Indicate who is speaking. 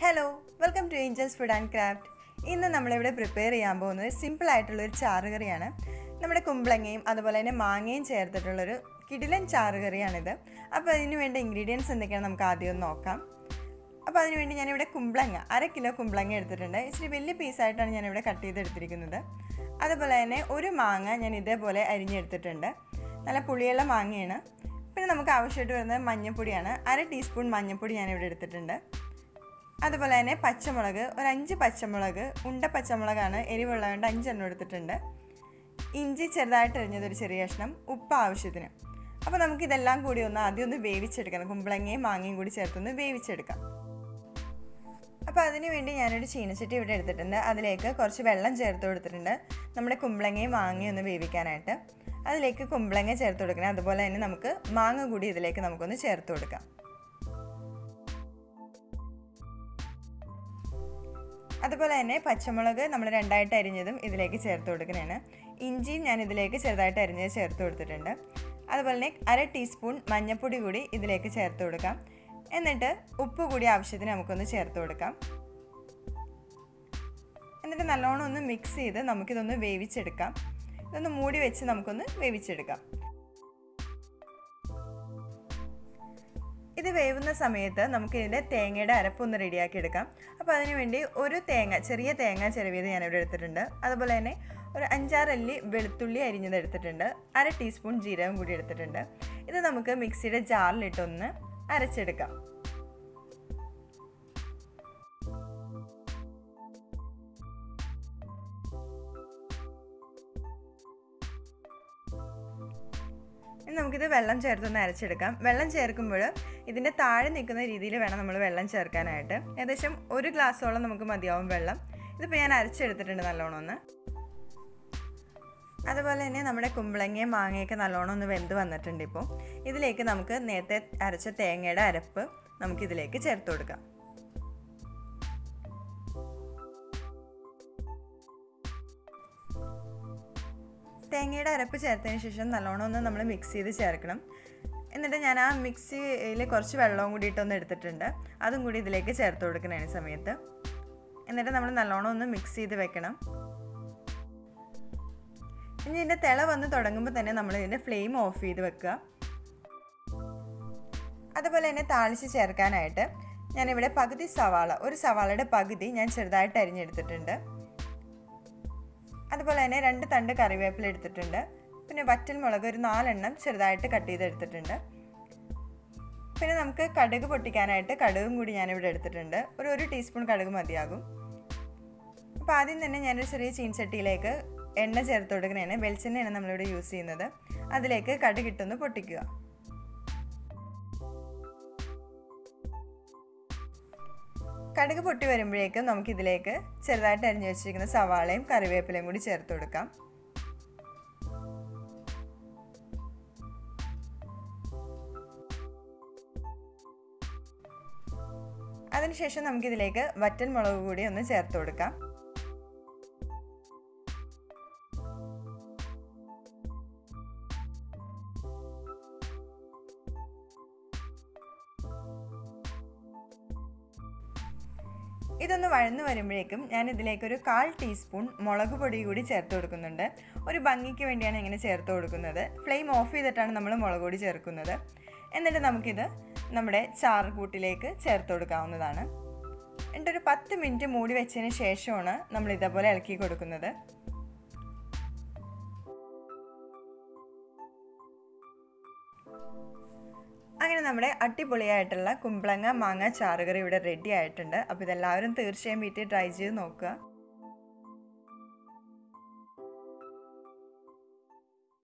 Speaker 1: hello welcome to Angels food and craft ഇന്ന് നമ്മളിവിടെ prepare ചെയ്യാൻ പോകുന്നത് സിമ്പിൾ ആയിട്ടുള്ളൊരു ചാറുകറിയാണ് നമ്മുടെ കുമ്പളങ്ങയും അതുപോലെ തന്നെ മാങ്ങയും ചേർത്തിട്ടുള്ളൊരു കിടിലൻ ചാറുകറിയാണിത് അപ്പോൾ അതിന് വേണ്ട ഇൻഗ്രീഡിയൻസ് എന്തൊക്കെയാണ് നമുക്ക് ആദ്യം ഒന്ന് നോക്കാം അപ്പോൾ അതിനുവേണ്ടി ഞാനിവിടെ കുമ്പളങ്ങ അര കിലോ കുമ്പളങ്ങ എടുത്തിട്ടുണ്ട് ഇച്ചിരി വലിയ പീസായിട്ടാണ് ഞാനിവിടെ കട്ട് ചെയ്തെടുത്തിരിക്കുന്നത് അതുപോലെ തന്നെ ഒരു മാങ്ങ ഞാൻ ഇതേപോലെ അരിഞ്ഞെടുത്തിട്ടുണ്ട് നല്ല പുളിയുള്ള മാങ്ങയാണ് പിന്നെ നമുക്ക് ആവശ്യമായിട്ട് വരുന്നത് മഞ്ഞൾപ്പൊടിയാണ് അര ടീസ്പൂൺ മഞ്ഞൾപ്പൊടി ഞാനിവിടെ എടുത്തിട്ടുണ്ട് അതുപോലെ തന്നെ പച്ചമുളക് ഒരു അഞ്ച് പച്ചമുളക് ഉണ്ട പച്ചമുളകാണ് എരിവുള്ളതുകൊണ്ട് അഞ്ചെണ്ണം എടുത്തിട്ടുണ്ട് ഇഞ്ചി ചെറുതായിട്ട് അരിഞ്ഞത് ഒരു ചെറിയ കഷ്ണം ഉപ്പ് ആവശ്യത്തിന് അപ്പോൾ നമുക്കിതെല്ലാം കൂടി ഒന്ന് ആദ്യം ഒന്ന് വേവിച്ചെടുക്കണം കുമ്പളങ്ങയും മാങ്ങയും കൂടി ചേർത്തൊന്ന് വേവിച്ചെടുക്കാം അപ്പോൾ അതിന് വേണ്ടി ഞാനൊരു ചീനച്ചട്ടി ഇവിടെ എടുത്തിട്ടുണ്ട് അതിലേക്ക് കുറച്ച് വെള്ളം ചേർത്ത് കൊടുത്തിട്ടുണ്ട് നമ്മുടെ കുമ്പളങ്ങയും മാങ്ങയും ഒന്ന് വേവിക്കാനായിട്ട് അതിലേക്ക് കുമ്പളങ്ങ ചേർത്ത് കൊടുക്കണം അതുപോലെ തന്നെ നമുക്ക് മാങ്ങ കൂടി ഇതിലേക്ക് നമുക്കൊന്ന് ചേർത്ത് കൊടുക്കാം അതുപോലെ തന്നെ പച്ചമുളക് നമ്മൾ രണ്ടായിട്ട് അരിഞ്ഞതും ഇതിലേക്ക് ചേർത്ത് കൊടുക്കുന്നതാണ് ഇഞ്ചിയും ഞാൻ ഇതിലേക്ക് ചെറുതായിട്ട് അരിഞ്ഞത് ചേർത്ത് കൊടുത്തിട്ടുണ്ട് അതുപോലെ തന്നെ അര ടീസ്പൂൺ മഞ്ഞൾപ്പൊടി കൂടി ഇതിലേക്ക് ചേർത്ത് കൊടുക്കാം എന്നിട്ട് ഉപ്പ് കൂടി ആവശ്യത്തിന് നമുക്കൊന്ന് ചേർത്ത് കൊടുക്കാം എന്നിട്ട് നല്ലോണം ഒന്ന് മിക്സ് ചെയ്ത് നമുക്കിതൊന്ന് വേവിച്ചെടുക്കാം ഇതൊന്ന് മൂടി വെച്ച് നമുക്കൊന്ന് വേവിച്ചെടുക്കാം ഇത് വേവുന്ന സമയത്ത് നമുക്ക് ഇതിൻ്റെ തേങ്ങയുടെ അരപ്പൊന്ന് റെഡിയാക്കി എടുക്കാം അപ്പോൾ അതിന് വേണ്ടി ഒരു തേങ്ങ ചെറിയ തേങ്ങ ചിരവിയത് ഞാനിവിടെ എടുത്തിട്ടുണ്ട് അതുപോലെ തന്നെ ഒരു അഞ്ചാറല്ലി വെളുത്തുള്ളി അരിഞ്ഞത് എടുത്തിട്ടുണ്ട് അര ടീസ്പൂൺ ജീരകം കൂടി എടുത്തിട്ടുണ്ട് ഇത് നമുക്ക് മിക്സിയുടെ ജാറിലിട്ടൊന്ന് അരച്ചെടുക്കാം ഇനി നമുക്കിത് വെള്ളം ചേർത്തൊന്ന് അരച്ചെടുക്കാം വെള്ളം ചേർക്കുമ്പോൾ ഇതിൻ്റെ താഴെ നിൽക്കുന്ന രീതിയിൽ വേണം നമ്മൾ വെള്ളം ചേർക്കാനായിട്ട് ഏകദേശം ഒരു ഗ്ലാസ്സോളം നമുക്ക് മതിയാവും വെള്ളം ഇതിപ്പോൾ ഞാൻ അരച്ചെടുത്തിട്ടുണ്ട് നല്ലോണം ഒന്ന് അതുപോലെ തന്നെ നമ്മുടെ കുമ്പളങ്ങയും മാങ്ങയൊക്കെ നല്ലോണം ഒന്ന് വെന്ത് വന്നിട്ടുണ്ട് ഇപ്പോൾ ഇതിലേക്ക് നമുക്ക് നേരത്തെ അരച്ച തേങ്ങയുടെ അരപ്പ് നമുക്കിതിലേക്ക് ചേർത്ത് കൊടുക്കാം തേങ്ങയുടെ അരപ്പ് ചേർത്തതിന് ശേഷം നല്ലോണം ഒന്ന് നമ്മൾ മിക്സ് ചെയ്ത് ചേർക്കണം എന്നിട്ട് ഞാൻ ആ മിക്സിയിൽ കുറച്ച് വെള്ളവും കൂടി ഇട്ടൊന്ന് എടുത്തിട്ടുണ്ട് അതും കൂടി ഇതിലേക്ക് ചേർത്ത് കൊടുക്കണം ഈ സമയത്ത് എന്നിട്ട് നമ്മൾ നല്ലോണം ഒന്ന് മിക്സ് ചെയ്ത് വെക്കണം ഇനി ഇതിൻ്റെ തിള വന്ന് തുടങ്ങുമ്പോൾ തന്നെ നമ്മൾ ഇതിൻ്റെ ഫ്ലെയിം ഓഫ് ചെയ്ത് വെക്കുക അതുപോലെ തന്നെ താളിച്ച് ചേർക്കാനായിട്ട് ഞാനിവിടെ പകുതി സവാള ഒരു സവാളയുടെ പകുതി ഞാൻ ചെറുതായിട്ട് അരിഞ്ഞെടുത്തിട്ടുണ്ട് അതുപോലെ തന്നെ രണ്ട് തണ്ട് കറിവേപ്പില എടുത്തിട്ടുണ്ട് പിന്നെ വറ്റൽ മുളക് ഒരു നാലെണ്ണം ചെറുതായിട്ട് കട്ട് ചെയ്തെടുത്തിട്ടുണ്ട് പിന്നെ നമുക്ക് കടുക് പൊട്ടിക്കാനായിട്ട് കടുകും കൂടി ഞാനിവിടെ എടുത്തിട്ടുണ്ട് ഒരു ഒരു ടീസ്പൂൺ കടുക് മതിയാകും അപ്പോൾ ആദ്യം തന്നെ ഞാനൊരു ചെറിയ ചീൻചട്ടിയിലേക്ക് എണ്ണ ചേർത്ത് കൊടുക്കുന്നതാണ് വെളിച്ചെണ്ണയാണ് നമ്മളിവിടെ യൂസ് ചെയ്യുന്നത് അതിലേക്ക് കടുക് ഇട്ടൊന്ന് പൊട്ടിക്കുക കടുക് പൊട്ടി വരുമ്പോഴേക്കും നമുക്കിതിലേക്ക് ചെറുതായിട്ട് അരിഞ്ഞു വെച്ചിരിക്കുന്ന സവാളയും കറിവേപ്പിലയും കൂടി ചേർത്ത് കൊടുക്കാം അതിനുശേഷം നമുക്കിതിലേക്ക് വറ്റൽ മുളക് കൂടി ഒന്ന് ചേർത്ത് കൊടുക്കാം ഇതൊന്ന് വഴന്നു വരുമ്പോഴേക്കും ഞാൻ ഇതിലേക്ക് ഒരു കാൽ ടീസ്പൂൺ മുളക് പൊടി കൂടി ചേർത്ത് കൊടുക്കുന്നുണ്ട് ഒരു ഭംഗിക്ക് വേണ്ടിയാണ് ഇങ്ങനെ ചേർത്ത് കൊടുക്കുന്നത് ഫ്ലെയിം ഓഫ് ചെയ്തിട്ടാണ് നമ്മൾ മുളക് പൊടി ചേർക്കുന്നത് എന്നിട്ട് നമുക്കിത് നമ്മുടെ ചാറുകൂട്ടിലേക്ക് ചേർത്ത് കൊടുക്കാവുന്നതാണ് എന്നിട്ട് ഒരു പത്ത് മിനിറ്റ് മൂടി വെച്ചതിന് ശേഷമാണ് നമ്മൾ ഇതേപോലെ ഇളക്കി കൊടുക്കുന്നത് അങ്ങനെ നമ്മുടെ അടിപൊളിയായിട്ടുള്ള കുമ്പളങ്ങ മാങ്ങ ചാറുകറി ഇവിടെ റെഡി ആയിട്ടുണ്ട് അപ്പോൾ ഇതെല്ലാവരും തീർച്ചയായും വീട്ടിൽ ട്രൈ ചെയ്ത് നോക്കുക